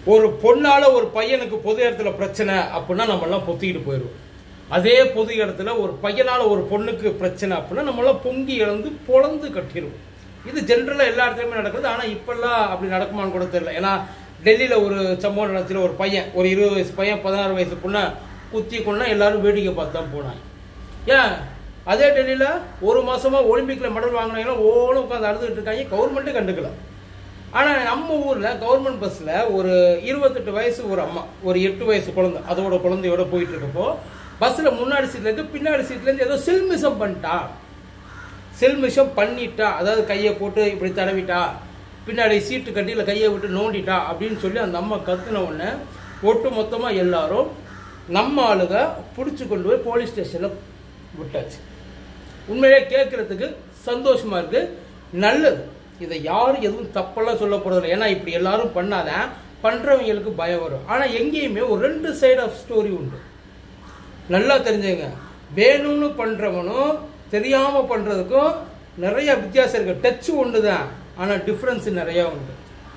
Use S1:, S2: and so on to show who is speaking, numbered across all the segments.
S1: ஒரு பொண்ணால ஒரு பையனுக்கு பொது இடத்துல பிரச்சனை அப்படின்னா நம்ம எல்லாம் பொத்திக்கிட்டு போயிடுவோம் அதே பொது இடத்துல ஒரு பையனால ஒரு பொண்ணுக்கு பிரச்சனை அப்படின்னா நம்ம எல்லாம் பொங்கி இழந்து பொழந்து கட்டிடுவோம் இது ஜென்ரலாக எல்லா இடத்துலையுமே நடக்குது ஆனால் இப்பெல்லாம் அப்படி நடக்குமான்னு கூட தெரியல ஏன்னா டெல்லியில் ஒரு சம்பவம் நடந்துச்சு ஒரு பையன் ஒரு இருபது வயசு பையன் பதினாறு வயசு பொண்ணை குத்தி கொண்டா எல்லாரும் வேடிக்கை பார்த்து தான் போனாங்க ஏன் அதே டெல்லியில் ஒரு மாசமா ஒலிம்பிக்ல மெடல் வாங்கினவங்க ஓடும் உட்காந்து அழுதுகிட்டு இருக்காங்க கவர்மெண்ட்டே கண்டுக்கல ஆனால் நம்ம ஊரில் கவர்மெண்ட் பஸ்ஸில் ஒரு இருபத்தெட்டு வயசு ஒரு அம்மா ஒரு எட்டு வயசு குழந்தை அதோட குழந்தையோட போயிட்டு இருக்கப்போ பஸ்ஸில் முன்னாடி சீட்ல இருந்து பின்னாடி சீட்லேருந்து ஏதோ சில்மிசம் பண்ணிட்டா சில்மிஷம் பண்ணிட்டா அதாவது கையை போட்டு இப்படி தடவிட்டா பின்னாடி சீட்டு கட்டியில் கையை விட்டு நோண்டிட்டா அப்படின்னு சொல்லி அந்த அம்மா கத்துன உடனே ஒட்டு மொத்தமாக எல்லாரும் நம்ம ஆளுங்க பிடிச்சி கொண்டு போய் போலீஸ் ஸ்டேஷனில் விட்டாச்சு உண்மையிலே கேட்குறதுக்கு சந்தோஷமா இருக்கு நல்லது இதை யாரும் எதுவும் தப்பெல்லாம் சொல்ல போறதில்லை ஏன்னா இப்படி எல்லாரும் பண்ணாதான் பண்றவங்களுக்கு பயம் வரும் ஆனா எங்கேயுமே ஒரு ரெண்டு சைடு ஆஃப் ஸ்டோரி உண்டு நல்லா தெரிஞ்சுங்க வேணும்னு பண்றவனும் தெரியாம பண்றதுக்கும் நிறைய வித்தியாசம் இருக்கு டச் ஒன்று தான் ஆனா டிஃப்ரென்ஸ் நிறைய உண்டு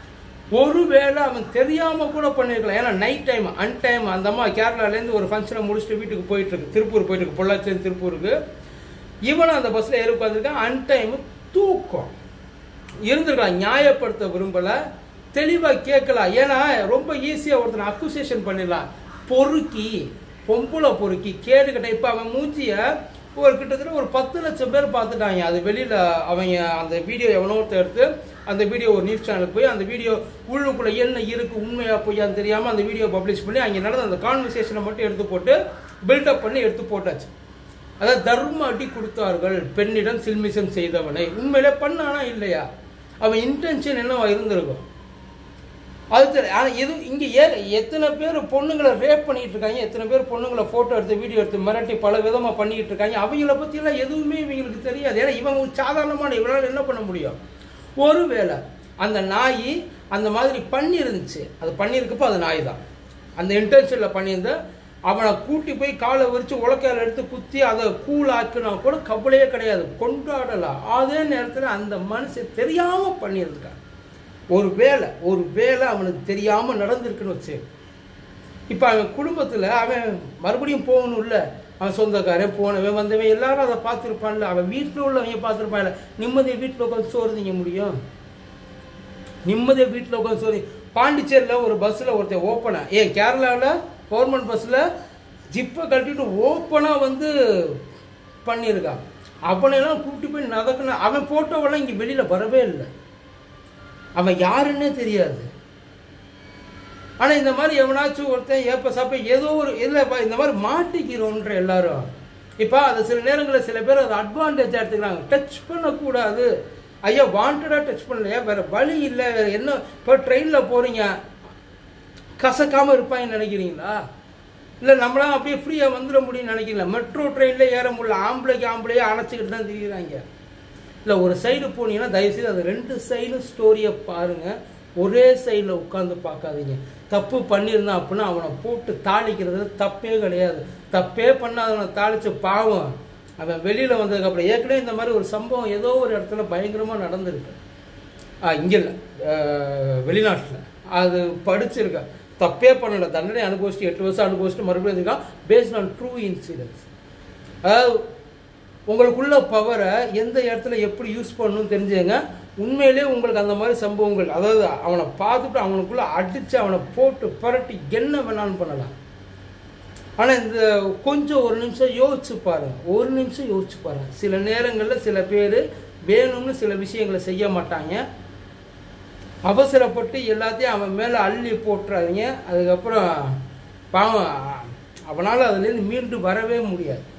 S1: ஒருவேளை அவன் தெரியாம கூட பண்ணிருக்கலாம் ஏன்னா நைட் டைம் அன் டைம் அந்த அம்மா கேரளாலேருந்து ஒரு ஃபங்க்ஷனை முடிச்சுட்டு வீட்டுக்கு போயிட்டு இருக்கு திருப்பூர் போயிட்டு இருக்கு பொள்ளாச்சியிலேருந்து திருப்பூருக்கு இவனும் அந்த பஸ்ல ஏறி உட்காந்துருக்கான் அன் டைம் தூக்கம் இருந்திருக்கலாம் நியாயப்படுத்த விரும்பல தெளிவா கேட்கலாம் ஏன்னா ரொம்ப ஈஸியா ஒருத்தனை அக்குசேஷன் பண்ணிடலாம் பொறுக்கி பொம்பளை பொறுக்கி கேடு கட்ட இப்ப அவன் மூஞ்சிய ஒரு கிட்டத்தட்ட ஒரு பத்து லட்சம் பேர் பார்த்துட்டாங்க அது வெளியில அவங்க அந்த வீடியோ எவனோ ஒருத்தன் எடுத்து அந்த வீடியோ ஒரு நியூஸ் சேனலுக்கு போய் அந்த வீடியோ உள்ளுக்குள்ள என்ன இருக்கு உண்மையா பொய்யான்னு தெரியாம அந்த வீடியோ பப்ளிஷ் பண்ணி அங்க நடந்த அந்த கான்வர்சேஷனை மட்டும் எடுத்து போட்டு பில்டப் பண்ணி எடுத்து போட்டாச்சு அதாவது தர்ம அடி கொடுத்தார்கள் பெண்ணிடம் சில்மிசம் செய்தவனை உண்மையிலே பண்ணானா இல்லையா அவன் இன்டென்ஷன் என்னவா இருந்திருக்கும் அது தெரியல ஆனால் இது இங்கே ஏ எத்தனை பேர் பொண்ணுங்களை ரேப் பண்ணிட்டு இருக்காங்க எத்தனை பேர் பொண்ணுங்களை ஃபோட்டோ எடுத்து வீடியோ எடுத்து மிரட்டி பல விதமாக பண்ணிக்கிட்டு இருக்காங்க அவங்கள பற்றியெல்லாம் எதுவுமே இவங்களுக்கு தெரியாது ஏன்னா இவங்க ஒரு சாதாரணமான இவங்களால என்ன பண்ண முடியும் ஒருவேளை அந்த நாய் அந்த மாதிரி பண்ணியிருந்துச்சு அது பண்ணியிருக்கப்போ அது நாய் தான் அந்த இன்டென்ஷனில் பண்ணியிருந்த அவனை கூட்டி போய் காலை விரிச்சு உலக்கையால் எடுத்து குத்தி அதை கூல் ஆக்குனா கூட கவலையே கிடையாது கொண்டாடலாம் அதே நேரத்தில் அந்த மனுஷன் தெரியாமல் பண்ணியிருக்கான் ஒரு வேலை ஒரு வேலை அவனுக்கு தெரியாமல் நடந்திருக்குன்னு வச்சு இப்போ அவன் குடும்பத்தில் அவன் மறுபடியும் போகணும்ல அவன் சொந்தக்காரன் போனவன் வந்தவன் எல்லாரும் அதை பார்த்துருப்பான்ல அவன் வீட்டில் உள்ளவங்க பார்த்துருப்பான்ல நிம்மதியை வீட்டில் உட்காந்து சோறு திங்க முடியும் நிம்மதியை வீட்டில் உட்காந்து சோறு பாண்டிச்சேரியில் ஒரு பஸ்ஸில் ஒருத்தன் ஓப்பனாக ஏன் கேரளாவில் கவர்மெண்ட் பஸ்ஸில் ஜிப்பை கட்டிட்டு ஓப்பனாக வந்து பண்ணியிருக்கான் அவனையெல்லாம் கூட்டி போய் நதக்குன அவன் ஃபோட்டோவெல்லாம் இங்கே வெளியில் வரவே இல்லை அவன் யாருன்னே தெரியாது ஆனால் இந்த மாதிரி எவனாச்சும் ஒருத்தன் ஏப்ப சாப்ப ஏதோ ஒரு இல்லைப்பா இந்த மாதிரி மாட்டிக்கிறோன்ற எல்லாரும் இப்போ அது சில நேரங்களில் சில பேர் அதை அட்வான்டேஜாக எடுத்துக்கிறாங்க டச் பண்ணக்கூடாது ஐயா வாண்டடாக டச் பண்ணலையா வேற வழி இல்லை வேற என்ன இப்போ ட்ரெயினில் போகிறீங்க கசக்காமல் இருப்பாங்கன்னு நினைக்கிறீங்களா இல்லை நம்மளாம் அப்படியே ஃப்ரீயாக வந்துட முடியும்னு நினைக்கிறீங்களா மெட்ரோ ட்ரெயினில் ஏற முடியல ஆம்பளைக்கு ஆம்பளையே அணைச்சிக்கிட்டு தான் திரிகிறாங்க இல்லை ஒரு சைடு போனீங்கன்னா தயவுசெய்து அது ரெண்டு சைடும் ஸ்டோரியை பாருங்கள் ஒரே சைடில் உட்காந்து பார்க்காதீங்க தப்பு பண்ணியிருந்தான் அப்படின்னா அவனை போட்டு தாளிக்கிறது தப்பே கிடையாது தப்பே பண்ணாதவனை தாளிச்ச பாவம் அவன் வெளியில் வந்ததுக்கப்புறம் ஏற்கனவே இந்த மாதிரி ஒரு சம்பவம் ஏதோ ஒரு இடத்துல பயங்கரமாக நடந்திருக்கு இங்கே இல்லை வெளிநாட்டில் அது படிச்சிருக்கேன் தப்பே பண்ணலை தண்டனை அனுபவிச்சுட்டு எட்டு வருஷம் அனுபவிச்சுட்டு மறுபடியும் இருக்கான் பேஸ்ட் ஆன் ட்ரூ இன்சிடென்ட்ஸ் அதாவது உங்களுக்குள்ள பவரை எந்த இடத்துல எப்படி யூஸ் பண்ணணும்னு தெரிஞ்சுங்க உண்மையிலே உங்களுக்கு அந்த மாதிரி சம்பவங்கள் அதாவது அவனை பார்த்துட்டு அவனுக்குள்ள அடித்து அவனை போட்டு பரட்டி என்ன வேணாலும் பண்ணலாம் ஆனால் இந்த கொஞ்சம் ஒரு நிமிஷம் யோசிச்சு பாருங்க ஒரு நிமிஷம் யோசிச்சு பாருங்க சில நேரங்களில் சில பேர் வேணும்னு சில விஷயங்களை செய்ய மாட்டாங்க அவசரப்பட்டு எல்லாத்தையும் அவன் மேலே அள்ளி போட்டுறாதீங்க அதுக்கப்புறம் பாவம் அவனால் அதுலேருந்து மீண்டு வரவே முடியாது